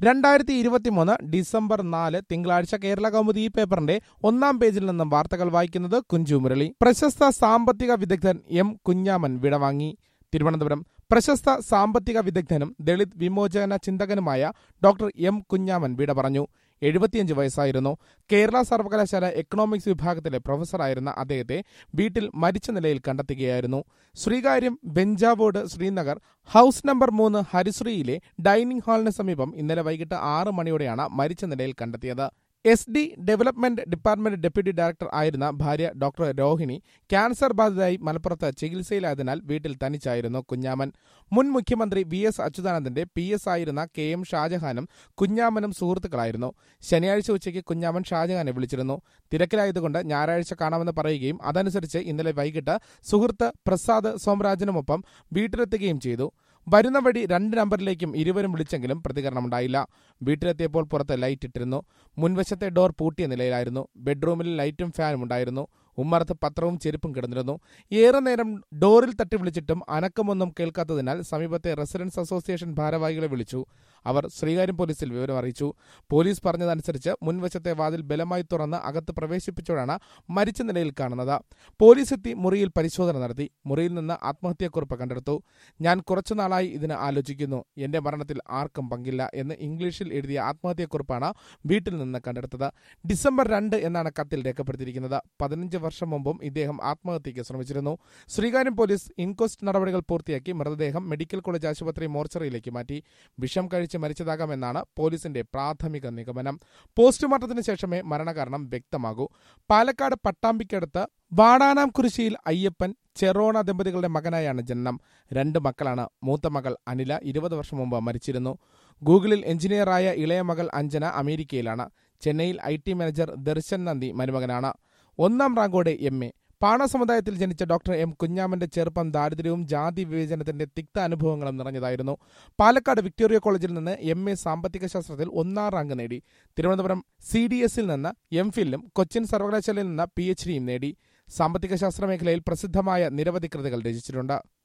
രണ്ടായിരത്തി ഇരുപത്തിമൂന്ന് ഡിസംബർ നാല് തിങ്കളാഴ്ച കേരള കൗമുദി ഈ പേപ്പറിന്റെ ഒന്നാം പേജിൽ നിന്നും വാർത്തകൾ വായിക്കുന്നത് കുഞ്ചു മുരളി പ്രശസ്ത സാമ്പത്തിക വിദഗ്ധൻ എം കുഞ്ഞാമൻ വിടവാങ്ങി തിരുവനന്തപുരം പ്രശസ്ത സാമ്പത്തിക വിദഗ്ധനും ദളിത് വിമോചന ചിന്തകനുമായ ഡോക്ടർ എം കുഞ്ഞാമൻ വിട പറഞ്ഞു എഴുപത്തിയഞ്ച് വയസ്സായിരുന്നു കേരള സർവകലാശാല എക്കണോമിക്സ് വിഭാഗത്തിലെ പ്രൊഫസറായിരുന്ന അദ്ദേഹത്തെ വീട്ടിൽ മരിച്ച നിലയിൽ കണ്ടെത്തുകയായിരുന്നു ശ്രീകാര്യം ബെഞ്ചാവോഡ് ശ്രീനഗർ ഹൌസ് നമ്പർ മൂന്ന് ഹരിശ്രീയിലെ ഡൈനിംഗ് ഹാളിന് സമീപം ഇന്നലെ വൈകിട്ട് ആറ് മണിയോടെയാണ് മരിച്ച നിലയിൽ കണ്ടെത്തിയത് S D development department deputy director ആയിരുന്ന ഭാര്യ ഡോക്ടർ രോഹിണി ക്യാൻസർ ബാധിതയായി മലപ്പുറത്ത് ചികിത്സയിലായതിനാൽ വീട്ടിൽ തനിച്ചായിരുന്നു കുഞ്ഞാമൻ മുൻ മുഖ്യമന്ത്രി വി എസ് അച്യുതാനന്ദന്റെ പി എസ് ആയിരുന്ന കെ എം ഷാജഹാനും കുഞ്ഞാമനും സുഹൃത്തുക്കളായിരുന്നു ശനിയാഴ്ച ഉച്ചയ്ക്ക് കുഞ്ഞാമൻ ഷാജഹാനെ വിളിച്ചിരുന്നു തിരക്കിലായതുകൊണ്ട് ഞായറാഴ്ച കാണാമെന്ന് പറയുകയും അതനുസരിച്ച് ഇന്നലെ വൈകിട്ട് സുഹൃത്ത് പ്രസാദ് സോമരാജനുമൊപ്പം വീട്ടിലെത്തുകയും ചെയ്തു വരുന്ന വഴി രണ്ട് നമ്പറിലേക്കും ഇരുവരും വിളിച്ചെങ്കിലും പ്രതികരണമുണ്ടായില്ല വീട്ടിലെത്തിയപ്പോൾ പുറത്ത് ലൈറ്റ് ഇട്ടിരുന്നു മുൻവശത്തെ ഡോർ പൂട്ടിയ നിലയിലായിരുന്നു ബെഡ്റൂമിൽ ലൈറ്റും ഫാനും ഉണ്ടായിരുന്നു ഉമ്മറത്ത് പത്രവും ചെരുപ്പും കിടന്നിരുന്നു ഏറെ നേരം ഡോറിൽ തട്ടി വിളിച്ചിട്ടും അനക്കമൊന്നും കേൾക്കാത്തതിനാൽ സമീപത്തെ റെസിഡൻസ് അസോസിയേഷൻ ഭാരവാഹികളെ വിളിച്ചു അവർ ശ്രീകാര്യം പോലീസിൽ വിവരം അറിയിച്ചു പോലീസ് പറഞ്ഞതനുസരിച്ച് മുൻവശത്തെ വാതിൽ ബലമായി തുറന്ന് അകത്ത് പ്രവേശിപ്പിച്ചോടാണ് മരിച്ച നിലയിൽ കാണുന്നത് പോലീസ് എത്തി മുറിയിൽ പരിശോധന നടത്തി മുറിയിൽ നിന്ന് ആത്മഹത്യാക്കുറിപ്പ് കണ്ടെടുത്തു ഞാൻ കുറച്ചുനാളായി ഇതിന് ആലോചിക്കുന്നു എന്റെ മരണത്തിൽ ആർക്കും പങ്കില്ല എന്ന് ഇംഗ്ലീഷിൽ എഴുതിയ ആത്മഹത്യാക്കുറിപ്പാണ് വീട്ടിൽ നിന്ന് കണ്ടെടുത്തത് ഡിസംബർ രണ്ട് എന്നാണ് കത്തിൽ രേഖപ്പെടുത്തിയിരിക്കുന്നത് പതിനഞ്ച് വർഷം മുമ്പും ഇദ്ദേഹം ആത്മഹത്യയ്ക്ക് ശ്രമിച്ചിരുന്നു ശ്രീകാര്യം പോലീസ് ഇൻക്വസ്റ്റ് നടപടികൾ പൂർത്തിയാക്കി മൃതദേഹം മെഡിക്കൽ കോളേജ് ആശുപത്രി മോർച്ചറിയിലേക്ക് മാറ്റി വിഷം കഴിച്ച് മരിച്ചതാകാമെന്നാണ് പോലീസിന്റെ പ്രാഥമിക നിഗമനം പോസ്റ്റ്മോർട്ടത്തിന് ശേഷമേ മരണകാരണം വ്യക്തമാകൂ പാലക്കാട് പട്ടാമ്പിക്കടുത്ത് വാടാനാം കുരിശിയിൽ അയ്യപ്പൻ ചെറോണ ദമ്പതികളുടെ മകനായാണ് ജനനം രണ്ട് മക്കളാണ് മൂത്ത മകൾ അനില ഇരുപത് വർഷം മുമ്പ് മരിച്ചിരുന്നു ഗൂഗിളിൽ എഞ്ചിനീയറായ ഇളയ മകൾ അഞ്ജന അമേരിക്കയിലാണ് ചെന്നൈയിൽ ഐ ടി മാനേജർ ദർശൻ നന്ദി മരുമകനാണ് ഒന്നാം റാങ്കോടെ എം എ പാണ സമുദായത്തിൽ ജനിച്ച ഡോക്ടർ എം കുഞ്ഞാമന്റെ ചെറുപ്പം ദാരിദ്ര്യവും ജാതി വിവേചനത്തിന്റെ തിക്ത അനുഭവങ്ങളും നിറഞ്ഞതായിരുന്നു പാലക്കാട് വിക്ടോറിയ കോളേജിൽ നിന്ന് എം എ സാമ്പത്തിക ശാസ്ത്രത്തിൽ ഒന്നാം റാങ്ക് നേടി തിരുവനന്തപുരം സി ഡി എസിൽ നിന്ന് എം ഫില്ലും കൊച്ചിൻ സർവകലാശാലയിൽ നിന്ന് പി എച്ച് ഡിയും നേടി സാമ്പത്തിക ശാസ്ത്ര മേഖലയിൽ പ്രസിദ്ധമായ നിരവധി കൃതികൾ രചിച്ചിട്ടുണ്ട്